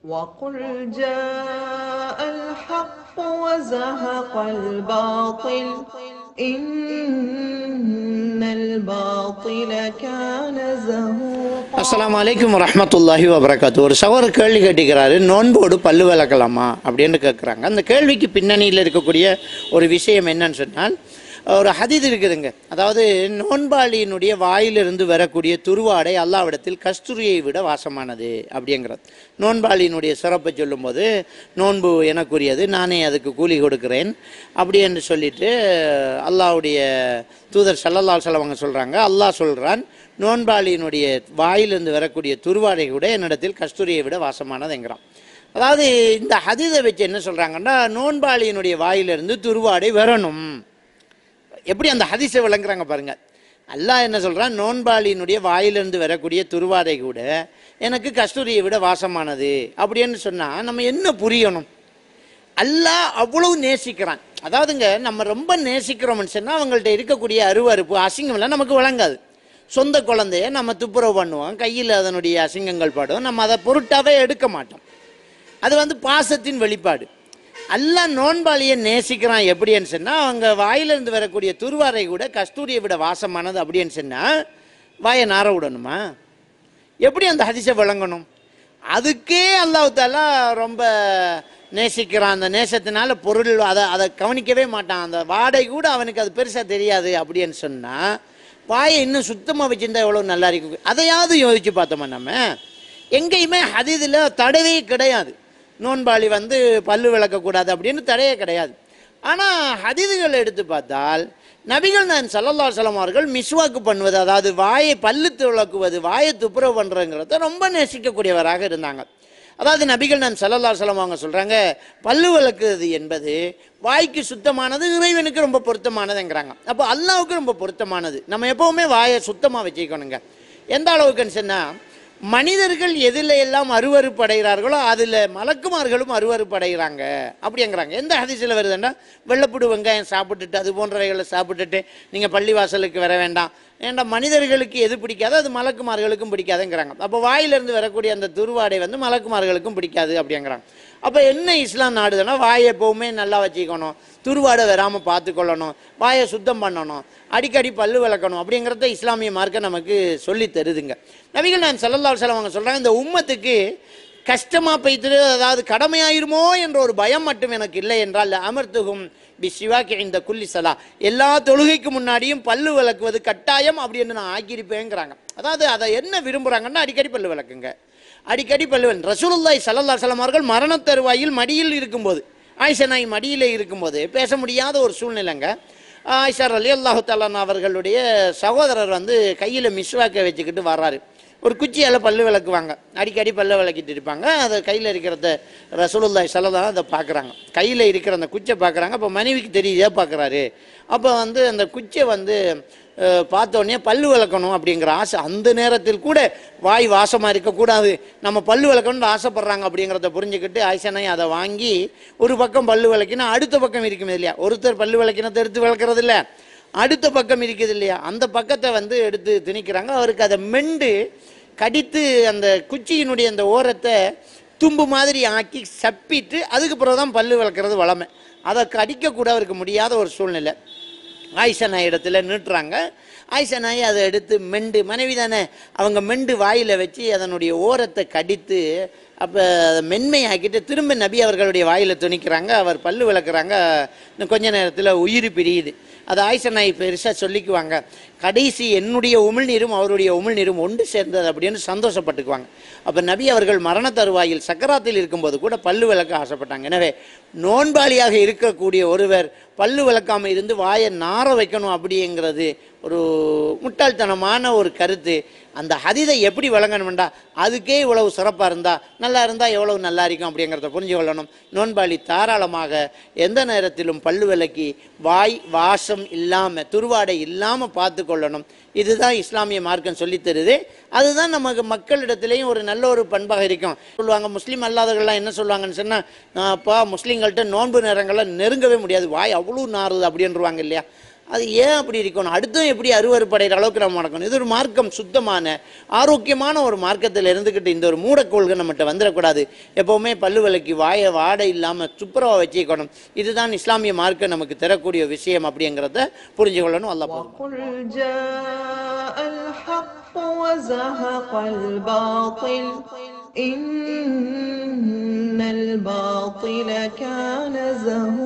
وقل جاء الحق وزهق الباطل إن الباطل كان زهوقا அஸ்ஸலாமு அலைக்கும் வரஹ்மத்துல்லாஹி வபரகாத்து ஒரு சகோதரர் கேள்வி கேட்டுக்கிறாரு நோன்போடு பல்லு விளக்கலாமா அப்படின்னு கேட்குறாங்க அந்த கேள்விக்கு பின்னணியில் இருக்கக்கூடிய ஒரு விஷயம் என்னன்னு சொன்னால் ஒரு ஹதீத் இருக்குதுங்க அதாவது நோன்பாளியினுடைய வாயிலிருந்து வரக்கூடிய துருவாடை அல்லாவிடத்தில் கஸ்தூரியை விட வாசமானது அப்படிங்கிறது நோன்பாளியினுடைய சிறப்பை சொல்லும்போது நோன்பு எனக்குரியது நானே அதுக்கு கூலி கொடுக்கிறேன் அப்படி என்று சொல்லிட்டு அல்லாஹ்வுடைய தூதர் சல்லல்லா செலவங்க சொல்கிறாங்க அல்லாஹ் சொல்கிறான் நோன்பாளியினுடைய வாயிலிருந்து வரக்கூடிய துருவாடை கூட என்னிடத்தில் கஸ்தூரியை விட வாசமானதுங்கிறான் அதாவது இந்த ஹதீதை வச்சு என்ன சொல்கிறாங்கன்னா நோன்பாளியினுடைய வாயிலிருந்து துருவாடை வரணும் எப்படி அந்த ஹதீஸை விளங்குறாங்க பாருங்க அல்லாஹ் என்ன சொல்றான் நோன்பாளியினுடைய வாயிலிருந்து வரக்கூடிய துருவாடை கூட எனக்கு கஸ்தூரியை விட வாசமானது அப்படின்னு சொன்னா நம்ம என்ன புரியணும் அல்லாஹ் அவ்வளவு நேசிக்கிறான் அதாவதுங்க நம்ம ரொம்ப நேசிக்கிறோம்னு சொன்னா அவங்கள்ட்ட இருக்கக்கூடிய அருவருப்பு அசிங்கம் எல்லாம் நமக்கு விளங்காது சொந்த குழந்தைய நம்ம துப்புரவு பண்ணுவோம் கையில் அதனுடைய அசிங்கங்கள் படும் நம்ம அதை பொருட்டாவே எடுக்க மாட்டோம் அது வந்து பாசத்தின் வெளிப்பாடு அல்லாஹ் நோன்பாளியை நேசிக்கிறான் எப்படின்னு சொன்னால் அவங்க வாயிலிருந்து வரக்கூடிய துருவாரை கூட கஸ்தூரியை விட வாசமானது அப்படின்னு சொன்னால் வாயை நார விடணுமா எப்படி அந்த ஹதிசை விளங்கணும் அதுக்கே அல்லாஹ் தாலா ரொம்ப நேசிக்கிறான் அந்த நேசத்தினால பொருள் அதை அதை கவனிக்கவே மாட்டான் அந்த வாடை கூட அவனுக்கு அது பெருசாக தெரியாது அப்படின்னு சொன்னால் வாயை இன்னும் சுத்தமாக வச்சிருந்தா எவ்வளோ நல்லா இருக்கும் அதையாவது யோசிச்சு பார்த்தோமா நம்ம எங்கேயுமே ஹதீதில் தடவே கிடையாது நோன்பாளி வந்து பல்லு விளக்கக்கூடாது அப்படின்னு தடையே கிடையாது ஆனால் ஹதீதுகள் எடுத்து பார்த்தால் நபிகள் நான் சல்லல்லா சலம் அவர்கள் மிஸ்வாக்கு பண்ணுவது அதாவது வாயை பல்லு துளக்குவது வாயை துப்புரவு பண்ணுறங்கிறத ரொம்ப நேசிக்கக்கூடியவராக இருந்தாங்க அதாவது நபிகள் நான் சல்லல்லா சலம் அவங்க சொல்கிறாங்க பல்லு விளக்குறது என்பது வாய்க்கு சுத்தமானது இறைவனுக்கு ரொம்ப பொருத்தமானதுங்கிறாங்க அப்போ அல்லாவுக்கு ரொம்ப பொருத்தமானது நம்ம எப்போவுமே வாயை சுத்தமாக வச்சுக்கணுங்க எந்த அளவுக்குன்னு சொன்னால் மனிதர்கள் எதில் எல்லாம் அருவறுப்படைகிறார்களோ அதில் மலக்குமார்களும் அருவறுப்படைகிறாங்க அப்படிங்கிறாங்க எந்த ஹதீஸில் வருதுன்னா வெள்ளப்புடு வெங்காயம் சாப்பிட்டுட்டு அது போன்றவைகளை சாப்பிட்டுட்டு நீங்கள் பள்ளிவாசலுக்கு வர வேண்டாம் ஏன்டா மனிதர்களுக்கு எது பிடிக்காதோ அது மலக்குமார்களுக்கும் பிடிக்காதுங்கிறாங்க அப்போ வாயிலிருந்து வரக்கூடிய அந்த துருவாடை வந்து மலக்குமார்களுக்கும் பிடிக்காது அப்படிங்கிறாங்க அப்போ என்ன இஸ்லாம் நாடுதுன்னா வாயை எப்போவுமே நல்லா வச்சுக்கணும் துருவாடை வராமல் பார்த்துக்கொள்ளணும் வாயை சுத்தம் பண்ணணும் அடிக்கடி பல்லு விளக்கணும் அப்படிங்கிறத இஸ்லாமிய மார்க்க நமக்கு சொல்லி தருதுங்க நபிகள் நான் சல்லல்லா செல்லம் அவங்க சொல்கிறாங்க இந்த உம்மத்துக்கு கஷ்டமாக போய்த்து அதாவது கடமையாயிருமோ என்ற ஒரு பயம் மட்டும் எனக்கு இல்லை என்றால் அமர்த்துகும் பி சிவாக்கி இந்த குல்லி சலா எல்லா தொழுகைக்கு முன்னாடியும் பல்லு விளக்குவது கட்டாயம் அப்படின்னு நான் ஆக்கியிருப்பேங்கிறாங்க அதாவது அதை என்ன விரும்புகிறாங்கன்னா அடிக்கடி பல்லு விளக்குங்க அடிக்கடி பல்லு விளக்கு ரசூலுல்லாய் சல்லல்லா சலம் அவர்கள் மரண தருவாயில் மடியில் இருக்கும்போது ஆயிஷா நாய் மடியில் இருக்கும்போது பேச முடியாத ஒரு சூழ்நிலைங்க ஆயிஷா அலி அல்லாஹு தாலான் அவர்களுடைய சகோதரர் வந்து கையில் மிஸ்வாக்கை வச்சுக்கிட்டு வர்றாரு ஒரு குச்சியால் பல்லு விளக்குவாங்க அடிக்கடி பல்ல விளக்கிட்டு இருப்பாங்க அதை கையில் இருக்கிறத ரசூலுல்லாய் சல்லதான் அதை பார்க்குறாங்க கையில் இருக்கிற அந்த குச்சை பார்க்குறாங்க அப்போ மனைவிக்கு தெரியுதே பார்க்குறாரு அப்போ வந்து அந்த குச்சை வந்து பார்த்தோன்னே பல்லு விளக்கணும் அப்படிங்கிற ஆசை அந்த நேரத்தில் கூட வாய் வாசமாக இருக்கக்கூடாது நம்ம பல்லு விளக்கணும்னு ஆசைப்படுறாங்க அப்படிங்கிறத புரிஞ்சுக்கிட்டு ஆயிஷனாய் அதை வாங்கி ஒரு பக்கம் பல்லு விளக்கினா அடுத்த பக்கம் இருக்கும் இல்லையா ஒருத்தர் பல்லு விளக்கினத்தை எடுத்து விளக்குறது இல்லை அடுத்த பக்கம் இருக்குது இல்லையா அந்த பக்கத்தை வந்து எடுத்து திணிக்கிறாங்க அவருக்கு அதை மெண்டு கடித்து அந்த குச்சியினுடைய அந்த ஓரத்தை தும்பு மாதிரி ஆக்கி சப்பிட்டு அதுக்கு பிறகு தான் பல்லு விளக்குறது வளமை அதை கடிக்கக்கூட அவருக்கு முடியாத ஒரு சூழ்நிலை ஆயிஷா நாய் இடத்துல நீட்டுறாங்க ஆயிஷா நாய் அதை எடுத்து மெண்டு மனைவி தானே அவங்க மெண்டு வாயில் வச்சு அதனுடைய ஓரத்தை கடித்து அப்போ அதை மென்மையாக்கிட்டு திரும்ப நபி அவர்களுடைய வாயில் துணிக்கிறாங்க அவர் பல்லு விளக்குறாங்க இன்னும் கொஞ்ச நேரத்தில் உயிர் பிரியுது அது ஆயிஷா நாய் பெருசாக சொல்லிக்குவாங்க கடைசி என்னுடைய உமிழ்நீரும் அவருடைய உமிழ்நீரும் ஒன்று சேர்ந்தது அப்படின்னு சந்தோஷப்பட்டுக்குவாங்க அப்போ நபி அவர்கள் மரண தருவாயில் சக்கராத்தில் இருக்கும்போது கூட பல்லு விளக்க ஆசைப்பட்டாங்க எனவே நோன்பாளியாக இருக்கக்கூடிய ஒருவர் பல்லு விளக்காமல் இருந்து வாயை நார வைக்கணும் அப்படிங்கிறது ஒரு முட்டாள்தனமான ஒரு கருத்து அந்த ஹதிதை எப்படி விளங்கணும்டா அதுக்கே இவ்வளவு சிறப்பாக இருந்தால் நல்லா இருந்தால் எவ்வளவு நல்லா இருக்கும் அப்படிங்கிறத புரிஞ்சு கொள்ளணும் நோன்பாளி தாராளமாக எந்த நேரத்திலும் பல்லு விளக்கி வாய் வாசம் இல்லாமல் துருவாடை இல்லாமல் பார்த்து கொள்ளணும் இதுதான் இஸ்லாமிய மார்க்கம் சொல்லித் தருது அதுதான் நமக்கு மக்களிடத்திலையும் ஒரு நல்ல ஒரு பண்பாக இருக்கும் சொல்லுவாங்க முஸ்லீம் அல்லாதவர்கள்லாம் என்ன சொல்லுவாங்கன்னு சொன்னால் அப்பா முஸ்லீம்கள்ட்ட நோன்பு நேரங்களில் நெருங்கவே முடியாது வாய் அவ்வளோ நாறுது அப்படின்றவாங்க இல்லையா அது ஏன் அப்படி இருக்கணும் அடுத்தும் எப்படி அருவறுப்படைகிற அளவுக்கு நம்ம நடக்கணும் இது ஒரு மார்க்கம் சுத்தமான ஆரோக்கியமான ஒரு மார்க்கத்தில் இருந்துக்கிட்டு இந்த ஒரு மூடக்கோள்கள் நம்மகிட்ட வந்துடக்கூடாது எப்போவுமே பல்லு விளக்கி வாயை வாடை இல்லாமல் துப்புரவாக வச்சுக்கணும் இதுதான் இஸ்லாமிய மார்க்கம் நமக்கு தரக்கூடிய விஷயம் அப்படிங்கிறத புரிஞ்சுக்கொள்ளணும் அல்ல وقل جاء الحق وزهق الباطل إن الباطل كان زهوقا